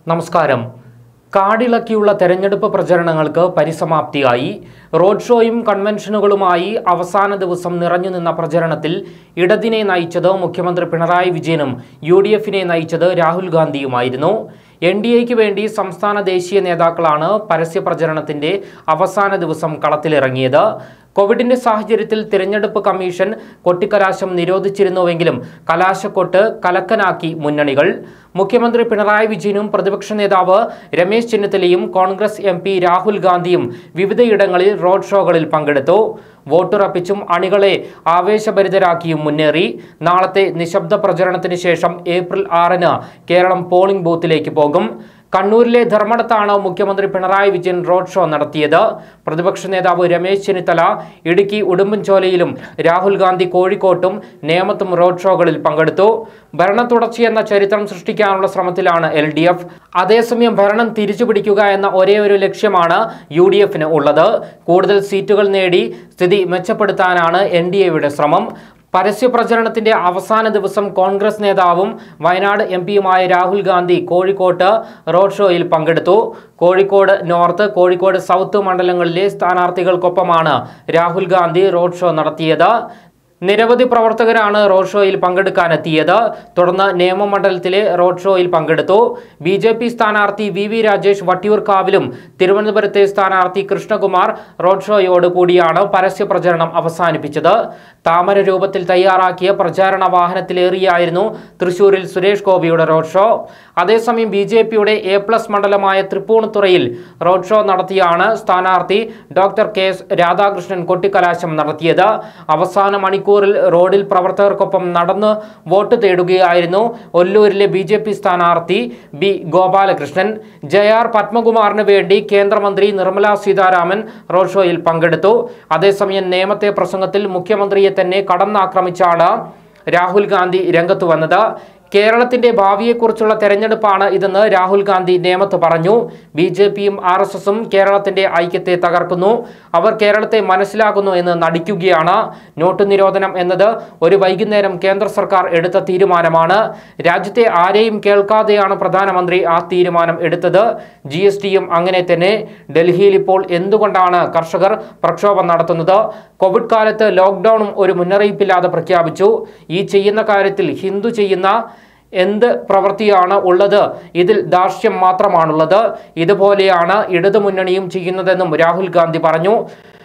നമസ്കാരം കാടിളക്കിയുള്ള തെരഞ്ഞെടുപ്പ് പ്രചരണങ്ങൾക്ക് പരിസമാപ്തിയായി റോഡ് ഷോയും കൺവെൻഷനുകളുമായി അവസാന ദിവസം നിറഞ്ഞു നിന്ന പ്രചരണത്തിൽ ഇടതിനെ നയിച്ചത് മുഖ്യമന്ത്രി പിണറായി വിജയനും യു ഡി എഫിനെ നയിച്ചത് രാഹുൽ ഗാന്ധിയുമായിരുന്നു എൻ ഡി എക്ക് വേണ്ടി സംസ്ഥാന ദേശീയ നേതാക്കളാണ് പരസ്യ പ്രചരണത്തിന്റെ അവസാന ദിവസം കളത്തിലിറങ്ങിയത് കോവിഡിന്റെ സാഹചര്യത്തിൽ തിരഞ്ഞെടുപ്പ് കമ്മീഷൻ കൊട്ടിക്കലാശം നിരോധിച്ചിരുന്നുവെങ്കിലും കലാശക്കൊട്ട് കലക്കനാക്കി മുന്നണികൾ മുഖ്യമന്ത്രി പിണറായി വിജയനും പ്രതിപക്ഷ നേതാവ് രമേശ് ചെന്നിത്തലയും കോൺഗ്രസ് എം പി രാഹുൽ ഗാന്ധിയും വിവിധയിടങ്ങളിൽ റോഡ് ഷോകളിൽ പങ്കെടുത്തു വോട്ടുറപ്പിച്ചും അണികളെ ആവേശഭരിതരാക്കിയും മുന്നേറി നാളത്തെ നിശബ്ദ പ്രചരണത്തിന് ശേഷം ഏപ്രിൽ ആറിന് കേരളം പോളിംഗ് ബൂത്തിലേക്ക് പോകും കണ്ണൂരിലെ ധർമ്മടത്താണ് മുഖ്യമന്ത്രി പിണറായി വിജയൻ റോഡ് ഷോ നടത്തിയത് പ്രതിപക്ഷ നേതാവ് രമേശ് ചെന്നിത്തല ഇടുക്കി ഉടുമ്പൻചോലയിലും രാഹുൽ ഗാന്ധി കോഴിക്കോട്ടും നേമത്തും റോഡ് ഷോകളിൽ പങ്കെടുത്തു ഭരണ തുടർച്ചയെന്ന ചരിത്രം സൃഷ്ടിക്കാനുള്ള ശ്രമത്തിലാണ് എൽ ഡി എഫ് അതേസമയം ഭരണം തിരിച്ചുപിടിക്കുക എന്ന ഒരേ ഒരു ലക്ഷ്യമാണ് യു ഡി എഫിന് ഉള്ളത് കൂടുതൽ സീറ്റുകൾ നേടി സ്ഥിതി മെച്ചപ്പെടുത്താനാണ് എൻ ഡി എയുടെ ശ്രമം പരസ്യപ്രചരണത്തിന്റെ അവസാന ദിവസം കോൺഗ്രസ് നേതാവും വയനാട് എം പിയുമായ രാഹുൽ ഗാന്ധി കോഴിക്കോട്ട് റോഡ് ഷോയിൽ പങ്കെടുത്തു കോഴിക്കോട് നോർത്ത് കോഴിക്കോട് സൗത്ത് മണ്ഡലങ്ങളിലെ സ്ഥാനാർത്ഥികൾക്കൊപ്പമാണ് രാഹുൽ ഗാന്ധി റോഡ് ഷോ നടത്തിയത് നിരവധി പ്രവർത്തകരാണ് റോഡ് ഷോയിൽ പങ്കെടുക്കാനെത്തിയത് തുടർന്ന് നിയമമണ്ഡലത്തിലെ റോഡ് ഷോയിൽ പങ്കെടുത്തു ബി ജെ പി സ്ഥാനാർത്ഥി വി വി രാജേഷ് വട്ടിയൂർക്കാവിലും തിരുവനന്തപുരത്തെ സ്ഥാനാർത്ഥി കൃഷ്ണകുമാർ റോഡ് ഷോയോട് കൂടിയാണ് പരസ്യ പ്രചരണം അവസാനിപ്പിച്ചത് താമര രൂപത്തിൽ തയ്യാറാക്കിയ പ്രചാരണ വാഹനത്തിലേറിയായിരുന്നു തൃശൂരിൽ സുരേഷ് ഗോപിയുടെ റോഡ് ഷോ അതേസമയം ബി ജെ പിയുടെ എ പ്ലസ് മണ്ഡലമായ തൃപ്പൂണിത്തുറയിൽ റോഡ് ഷോ നടത്തിയാണ് സ്ഥാനാർത്ഥി ഡോക്ടർ കെ എസ് രാധാകൃഷ്ണൻ കൊട്ടിക്കലാശം നടത്തിയത് അവസാന മണിക്കൂറിൽ റോഡിൽ പ്രവർത്തകർക്കൊപ്പം നടന്ന് വോട്ട് തേടുകയായിരുന്നു ഒല്ലൂരിലെ ബി ജെ പി സ്ഥാനാർത്ഥി ബി ഗോപാലകൃഷ്ണൻ ജെ ആർ പത്മകുമാറിന് വേണ്ടി കേന്ദ്രമന്ത്രി നിർമ്മലാ സീതാരാമൻ റോഡ് ഷോയിൽ പങ്കെടുത്തു അതേസമയം നേമത്തെ പ്രസംഗത്തിൽ മുഖ്യമന്ത്രിയെ തന്നെ കടന്നാക്രമിച്ചാണ് രാഹുൽ ഗാന്ധി രംഗത്ത് വന്നത് കേരളത്തിന്റെ ഭാവിയെക്കുറിച്ചുള്ള തെരഞ്ഞെടുപ്പാണ് ഇതെന്ന് രാഹുൽ ഗാന്ധി നേമത്ത് പറഞ്ഞു ബി ജെ പിയും ആർ എസ് എസും കേരളത്തിന്റെ ഐക്യത്തെ തകർക്കുന്നു അവർ കേരളത്തെ മനസ്സിലാക്കുന്നു എന്ന് നടിക്കുകയാണ് നോട്ട് നിരോധനം എന്നത് ഒരു വൈകുന്നേരം കേന്ദ്ര സർക്കാർ എടുത്ത തീരുമാനമാണ് രാജ്യത്തെ ആരെയും കേൾക്കാതെയാണ് പ്രധാനമന്ത്രി ആ തീരുമാനം എടുത്തത് ജി എസ് ടിയും അങ്ങനെ തന്നെ ഡൽഹിയിൽ ഇപ്പോൾ എന്തുകൊണ്ടാണ് കർഷകർ പ്രക്ഷോഭം നടത്തുന്നത് കോവിഡ് കാലത്ത് ലോക്ക്ഡൌണും ഒരു മുന്നറിയിപ്പില്ലാതെ പ്രഖ്യാപിച്ചു ഈ ചെയ്യുന്ന കാര്യത്തിൽ ഹിന്ദു ചെയ്യുന്ന എന്ത് പ്രവൃത്തിയാണ് ഉള്ളത് ഇതിൽ ധാർഷ്ട്യം മാത്രമാണുള്ളത് ഇതുപോലെയാണ് ഇടതുമുന്നണിയും ചെയ്യുന്നതെന്നും രാഹുൽ ഗാന്ധി പറഞ്ഞു